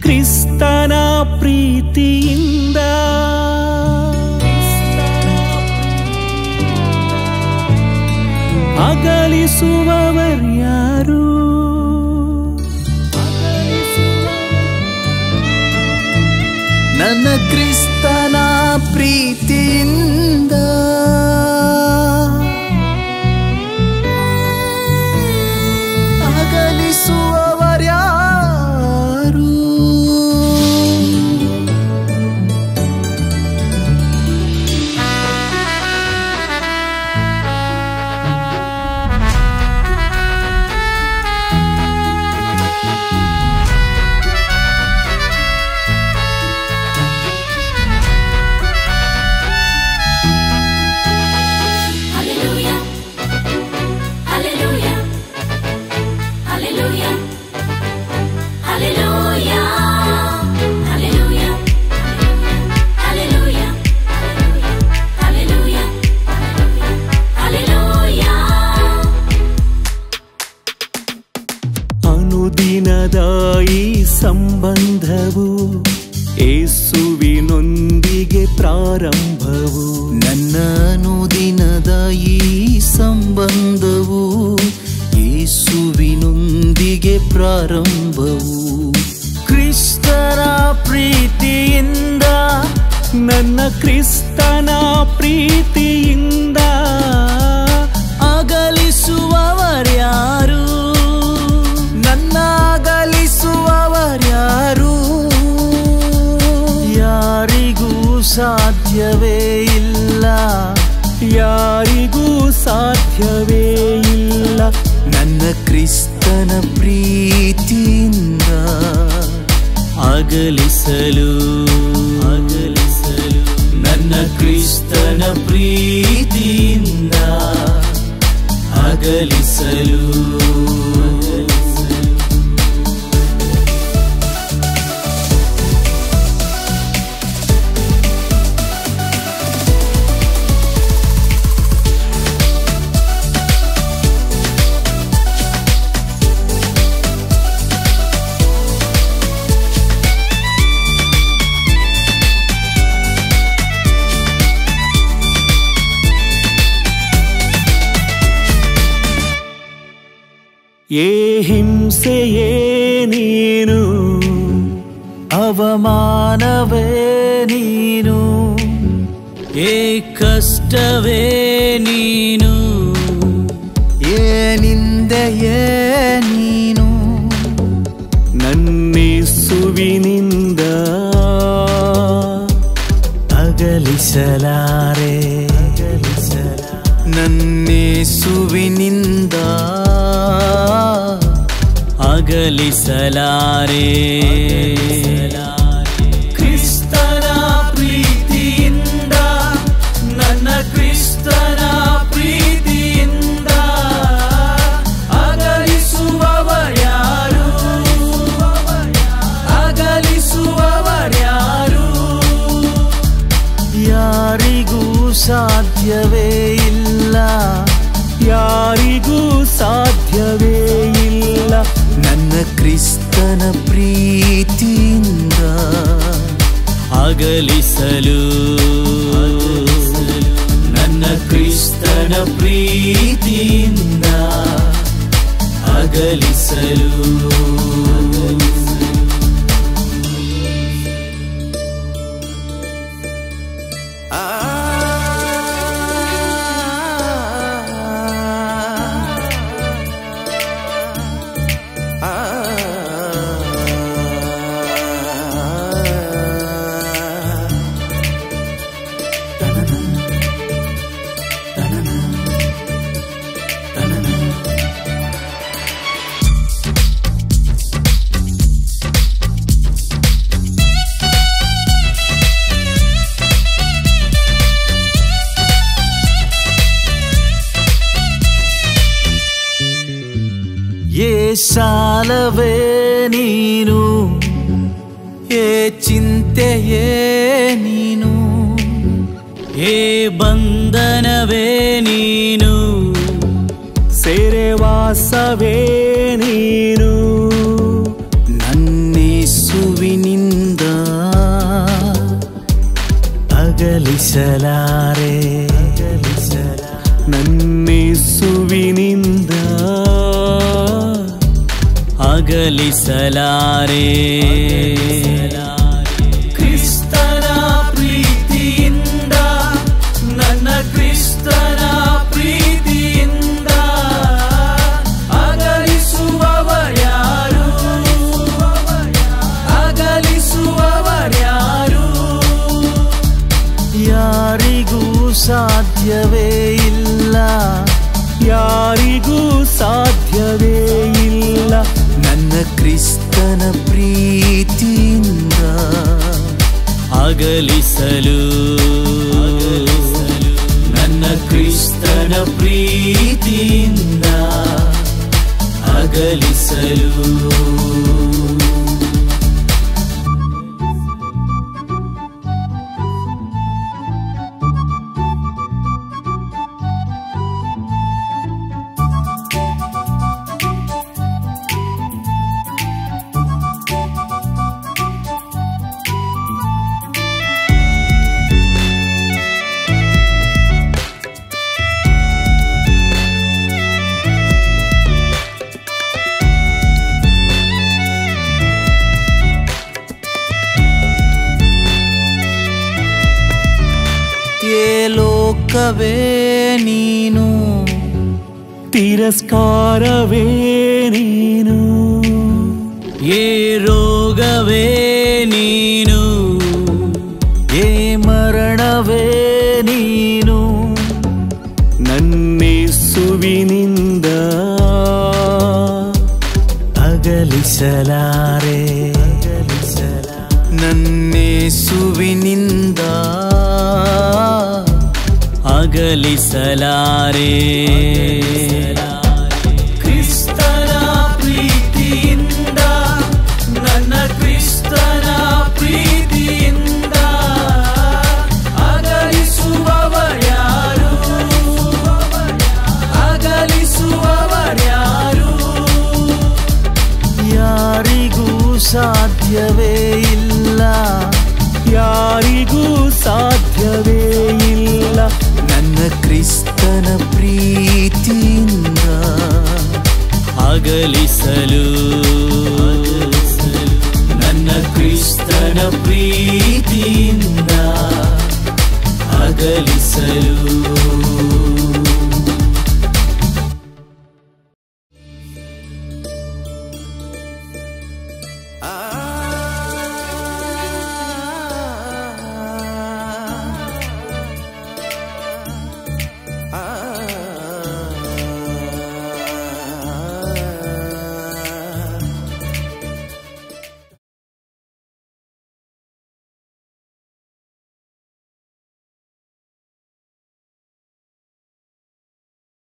ಕ್ರಿಸ್ತನ ಪ್ರೀತಿಯಿಂದ ಅಗಲಿಸುವವರ್ಯಾರು ನನ್ನ ಕ್ರಿಸ್ತನ ಪ್ರೀತಿಯಿಂದ ಅಗಲಿಸುವವರ್ಯಾರು Hallelujah. Hallelujah. Hallelujah. Hallelujah. Hallelujah. Hallelujah. Hallelujah. Hallelujah. ಅನುದಿನದ ಈ ಸಂಬಂಧವು ಏಸುವಿನೊಂದಿಗೆ ಪ್ರಾರಂಭವು ನನ್ನ ಅನುದಿನದ ಈ ಸಂಬಂಧವು ಯೇಸುವಿನೊಂದಿಗೆ ಪ್ರಾರಂಭವು ಕ್ರಿಸ್ತರ ಪ್ರೀತಿಯಿಂದ ನನ್ನ ಕ್ರಿಸ್ತನ ಪ್ರೀತಿಯಿಂದ ಅಗಲಿಸುವವರ್ಯಾರು ನನ್ನ ಅಗಲಿಸುವವರ್ಯಾರು ಯಾರಿಗೂ ಸಾಧ್ಯವೇ ಇಲ್ಲ ಯಾರಿಗೂ ಸಾಧ್ಯವೇ ಇಲ್ಲ ನನ್ನ ಕ್ರಿಸ್ತನ ಪ್ರೀತಿಯಿಂದ ಅಗಲಿಸಲು ಅಗಲಿಸಲು ನನ್ನ ಕ್ರಿಸ್ತನ ಪ್ರೀತಿಯಿಂದ ಅಗಲಿಸಲು ಏ ಹಿಂಸೆಯೇ ನೀನು ಅವಮಾನವೇ ನೀನು ಏ ಕಷ್ಟವೇ ನೀನು ಏನಿಂದೆಯೇ ನೀನು ನನ್ನೇಸುವಿನಿಂದ ಅಗಲಿಸಲಾರೆ ನನ್ನೇಸುವಿನಿಂದ ಅಗಲಿಸಲಾರೆ ಕ್ರಿಸ್ತನ ಪ್ರೀತಿಯಿಂದ ನನ್ನ ಕ್ರಿಸ್ತನ ಪ್ರೀತಿಯಿಂದ ಅಗಲಿಸುವವರ್ಯಾರು ಅಗಲಿಸುವವರ್ಯಾರು ಯಾರಿಗೂ ಸಾಧ್ಯವೇ ಇಲ್ಲ ಯಾರಿಗೂ ಸಾಧ್ಯವೇ ಇಲ್ಲ ನನ್ನ ಕ್ರಿಸ್ತನ ಪ್ರೀತಿಯಿಂದ ಅಗಲಿಸಲು ನನ್ನ ಕ್ರಿಸ್ತನ ಪ್ರೀತಿಯಿಂದ ಅಗಲಿಸಲು ಏ ಸಾಲವೇ ನೀನು ಏ ಚಿಂತೆಯೇ ನೀನು ಏ ಬಂಧನವೇ ನೀನು ಸೆರೆವಾಸವೇ ನೀನು ನನ್ನೇಸುವಿನಿಂದ ಅಗಲಿಸಲಾರೆ ನನ್ನೇಸುವಿನಿಂದ ಅಗಲಿಸಲಾರೆ ಕ್ರಿಸ್ತನ ಪ್ರೀತಿಯಿಂದ ನನ್ನ ಕ್ರಿಸ್ತನ ಪ್ರೀತಿಯಿಂದ ಅಗಲಿಸುವವರ್ಯಾರು ಅಗಲಿಸುವವರ್ಯಾರು ಯಾರಿಗೂ ಸಾಧ್ಯವೇ ಇಲ್ಲ ಯಾರಿಗೂ ಸಾಧ್ಯವೇ ಇಲ್ಲ ನನ್ನ ಕ್ರಿಸ್ತನ ಪ್ರೀತಿಯಿಂದ ಅಗಲಿಸಲು ನನ್ನ ಕ್ರಿಸ್ತನ ಪ್ರೀತಿಯಿಂದ ಅಗಲಿಸಲು ಏ ಲೋಕವೇ ನೀನು ತಿರಸ್ಕಾರವೇ ನೀನು ಏ ರೋಗವೇ ನೀನು ಏ ಮರಣವೇ ನೀನು ನನ್ನೇಸುವಿನಿಂದ ಅಗಲಿಸಲಾರೆ ನನ್ನೇಸುವಿನಿಂದ ಅಗಲಿಸಲಾರೆ ಕ್ರಿಸ್ತನ ಪ್ರೀತಿಯಿಂದ ನನ್ನ ಕ್ರಿಸ್ತನ ಪ್ರೀತಿಯಿಂದ ಅಗಲಿಸುವವರ್ಯಾರು ಅಗಲಿಸುವವರ್ಯಾರು ಯಾರಿಗೂ ಸಾಧ್ಯವೇ ಇಲ್ಲ ಯಾರಿಗೂ ಸಾಧ್ಯವೇ ಇಲ್ಲ ನನ್ನ ಕ್ರಿಸ್ತನ ಪ್ರೀತಿಯಿಂದ ಅಗಲಿಸಲು ನನ್ನ ಕ್ರಿಸ್ತನ ಪ್ರೀತಿಯಿಂದ ಅಗಲಿಸಲು